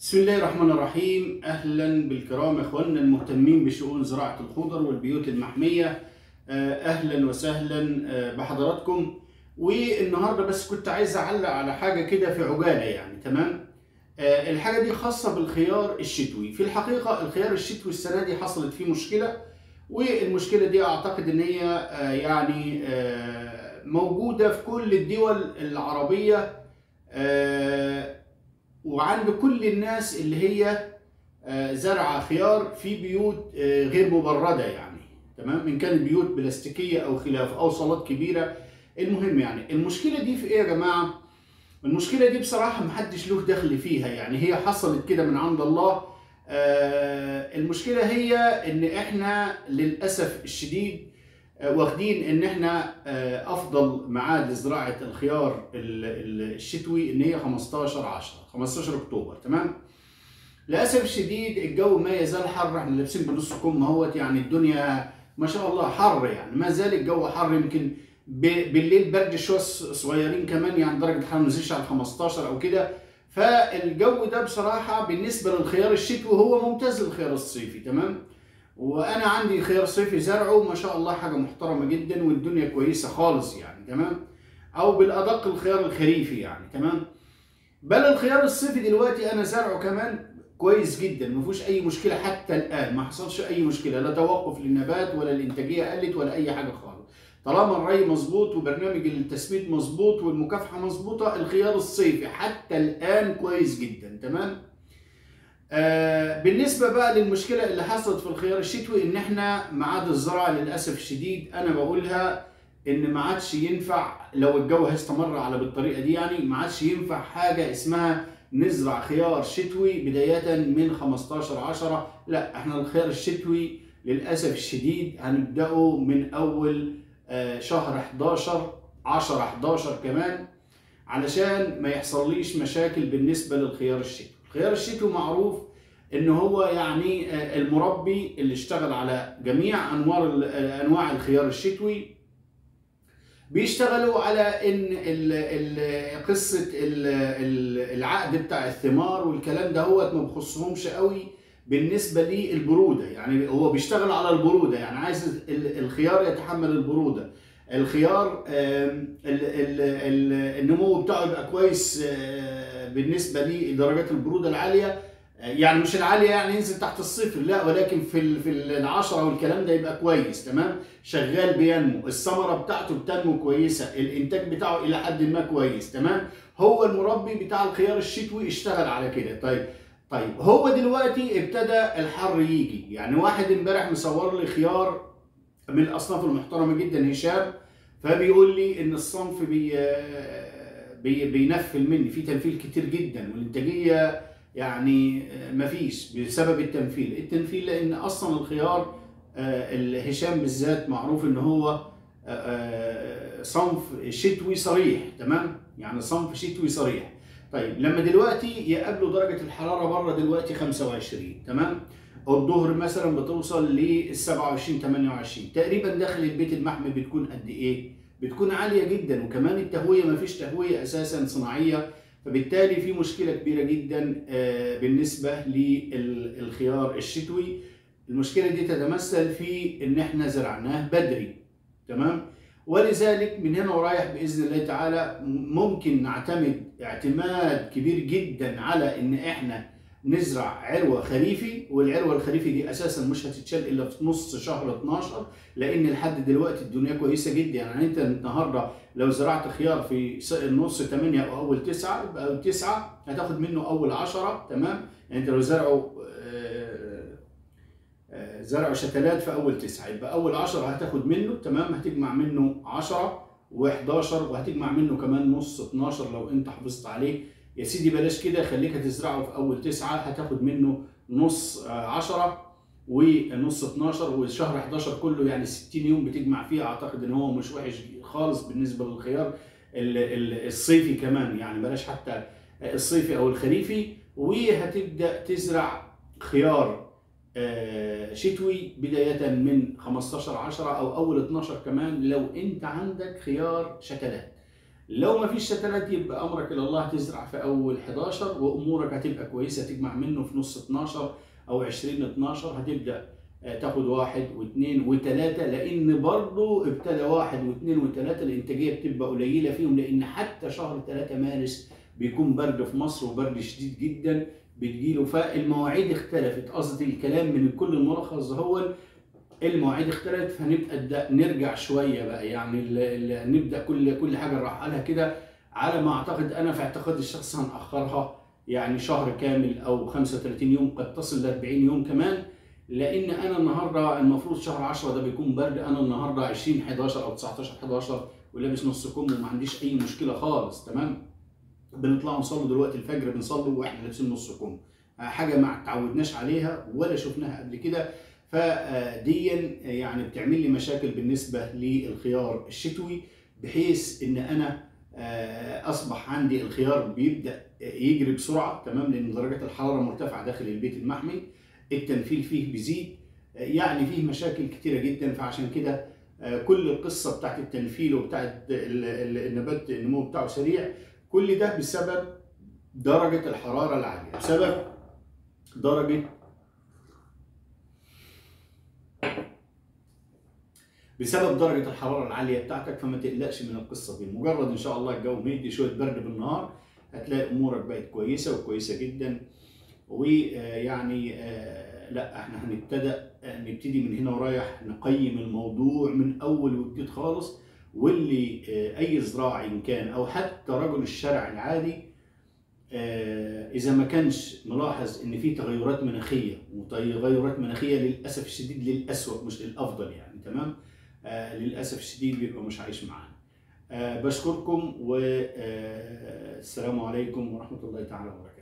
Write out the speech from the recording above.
بسم الله الرحمن الرحيم اهلا بالكرام اخواننا المهتمين بشؤون زراعه الخضر والبيوت المحميه آه، اهلا وسهلا آه، بحضراتكم والنهارده بس كنت عايز اعلق على حاجه كده في عجاله يعني تمام آه، الحاجه دي خاصه بالخيار الشتوي في الحقيقه الخيار الشتوي السنه دي حصلت فيه مشكله والمشكله دي اعتقد ان هي آه، يعني آه، موجوده في كل الدول العربيه آه، وعند كل الناس اللي هي آه، زرع خيار في بيوت آه، غير مبرده يعني تمام ان كانت بيوت بلاستيكيه او خلاف او صالات كبيره المهم يعني المشكله دي في ايه يا جماعه المشكله دي بصراحه محدش له دخل فيها يعني هي حصلت كده من عند الله آه، المشكله هي ان احنا للاسف الشديد آه، واخدين ان احنا آه، افضل ميعاد لزراعه الخيار ال- ال- الشتوي ان هي 15 10 15 اكتوبر تمام للاسف الشديد الجو ما يزال حر احنا لابسين بنص كم اهوت يعني الدنيا ما شاء الله حر يعني ما زال الجو حر يمكن ب- بالليل برد شويه صغيرين كمان يعني درجه الحراره ما نزلش على 15 او كده فالجو ده بصراحه بالنسبه للخيار الشتوي هو ممتاز للخيار الصيفي تمام وانا عندي خيار صيفي زرعه ما شاء الله حاجه محترمه جدا والدنيا كويسه خالص يعني تمام او بالادق الخيار الخريفي يعني تمام بل الخيار الصيفي دلوقتي انا زرعه كمان كويس جدا ما فيهوش اي مشكله حتى الان ما حصلش اي مشكله لا توقف للنبات ولا الانتاجيه قلت ولا اي حاجه خالص طالما الري مظبوط وبرنامج التسميد مظبوط والمكافحه مظبوطه الخيار الصيفي حتى الان كويس جدا تمام آه بالنسبه بقى للمشكله اللي حصلت في الخيار الشتوي ان احنا ميعاد الزراعه للاسف الشديد انا بقولها ان ما عادش ينفع لو الجو هيستمر على بالطريقه دي يعني ما عادش ينفع حاجه اسمها نزرع خيار شتوي بدايه من 15 10 لا احنا الخيار الشتوي للاسف الشديد هنبداه من اول آه، شهر 11 10 11 كمان علشان ما يحصليش مشاكل بالنسبه للخيار الشتوي الخيار الشتوي معروف ان هو يعني آه، المربي اللي اشتغل على جميع انواع انواع الخيار الشتوي بيشتغلوا على ان ال ال قصه ال ال العقد بتاع الثمار والكلام ده هو ما بيخصهمش قوي بالنسبه للبروده يعني هو بيشتغل على البروده يعني عايز ال- الخيار يتحمل البروده الخيار آم، ال- ال- ال- النمو بتاعه يبقى كويس آه، بالنسبه لدرجات البروده العاليه آه، يعني مش العاليه يعني ينزل تحت الصفر لا ولكن في ال- في العشرة والكلام ده يبقى كويس تمام شغال بينمو الثمره بتاعته بتنمو كويسه الانتاج بتاعه الى حد ما كويس تمام هو المربي بتاع الخيار الشتوي اشتغل على كده طيب طيب هو دلوقتي ابتدى الحر يجي يعني واحد امبارح مصور لي خيار من الاصناف المحترمه جدا هشام فبيقول لي ان الصنف بي بي بينفل مني في تنفيل كتير جدا والانتاجيه يعني مفيش بسبب التنفيل التنفيل لان اصلا الخيار آه، الهشام بالذات معروف ان هو آه، آه، صنف شتوي صريح تمام يعني صنف شتوي صريح طيب لما دلوقتي يقابلوا درجه الحراره بره دلوقتي 25 تمام الظهر مثلا بتوصل لل 27 28 تقريبا داخل البيت المحمي بتكون قد ايه بتكون عاليه جدا وكمان التهويه ما فيش تهويه اساسا صناعيه فبالتالي في مشكله كبيره جدا آه، بالنسبه للخيار الشتوي المشكله دي تتمثل في ان احنا زرعناه بدري تمام ولذلك من هنا ورايح باذن الله تعالى ممكن نعتمد اعتماد كبير جدا على ان احنا نزرع عروه خريفي والعروه الخريفي دي اساسا مش هتتشال الا في نص شهر 12 لان لحد دلوقتي الدنيا كويسه جدا يعني انت النهارده لو زرعت خيار في س- نص 8 او اول 9 يبقى أول 9 هتاخد منه اول 10 تمام يعني انت لو زرعه آه، آه، زرعوا شتلات في اول تسعه يبقى اول 10 هتاخد منه تمام هتجمع منه 10 و11 وهتجمع منه كمان نص 12 لو انت حافظت عليه يا سيدي بلاش كده خليك هتزرعه في اول تسعه هتاخد منه نص 10 ونص 12 وشهر 11 كله يعني 60 يوم بتجمع فيه اعتقد ان هو مش وحش خالص بالنسبه للخيار ال- ال- الصيفي كمان يعني بلاش حتى الصيفي او الخريفي وهتبدا تزرع خيار آه، شتوي بداية من 15 10 أو أول 12 كمان لو أنت عندك خيار شتلات لو ما فيش شتلات يبقى امرك الى الله هتزرع في اول 11 وامورك هتبقى كويسه تجمع منه في نص 12 او 20 12 هتبدا آه، تاخد واحد واثنين وثلاثه لان برضه ابتدى واحد واثنين وثلاثه الانتاجيه بتبقى قليله فيهم لان حتى شهر 3 مارس بيكون برد في مصر وبرد شديد جدا بتجيله فالمواعيد اختلفت قصدي الكلام من كل الملخص هو المواعيد اختلفت فنبدا نرجع شويه بقى يعني ال ال نبدا كل كل حاجه نرحلها كده على ما اعتقد انا في اعتقاد الشخص هنأخرها يعني شهر كامل او 35 يوم قد تصل ل 40 يوم كمان لان انا النهارده المفروض شهر 10 ده بيكون برد انا النهارده 20 11 او 19 11 ولابس نص كم وما عنديش اي مشكله خالص تمام بنطلع نصلي دلوقتي الفجر بنصلي واحنا لابسين نص كم حاجه ما تعودناش عليها ولا شفناها قبل كده فدي يعني بتعمل لي مشاكل بالنسبه للخيار الشتوي بحيث ان انا آه، اصبح عندي الخيار بيبدا يجري بسرعه تمام لان درجه الحراره مرتفعه داخل البيت المحمي التنفيذ فيه بيزيد آه، يعني فيه مشاكل كتيره جدا فعشان كده آه، كل القصه بتاعت التنفيذ وبتاعت ال- ال- النبات النمو بتاعه سريع كل ده بسبب درجه الحراره العاليه بسبب درجه بسبب درجة الحرارة العالية بتاعتك فما تقلقش من القصة دي مجرد إن شاء الله الجو بيدي شوية برد بالنهار هتلاقي أمورك بقت كويسة وكويسة جدا ويعني لا احنا هنبتدأ آه، نبتدي من هنا ورايح نقيم الموضوع من أول وجديد خالص واللي آه، أي زراعي إن كان أو حتى رجل الشارع العادي آه، إذا ما كانش ملاحظ إن في تغيرات مناخية وتغيرات مناخية للأسف الشديد للأسوأ مش للأفضل يعني تمام آه، للاسف الشديد بيبقى مش عايش معانا آه، بشكركم والسلام عليكم ورحمه الله تعالى وبركاته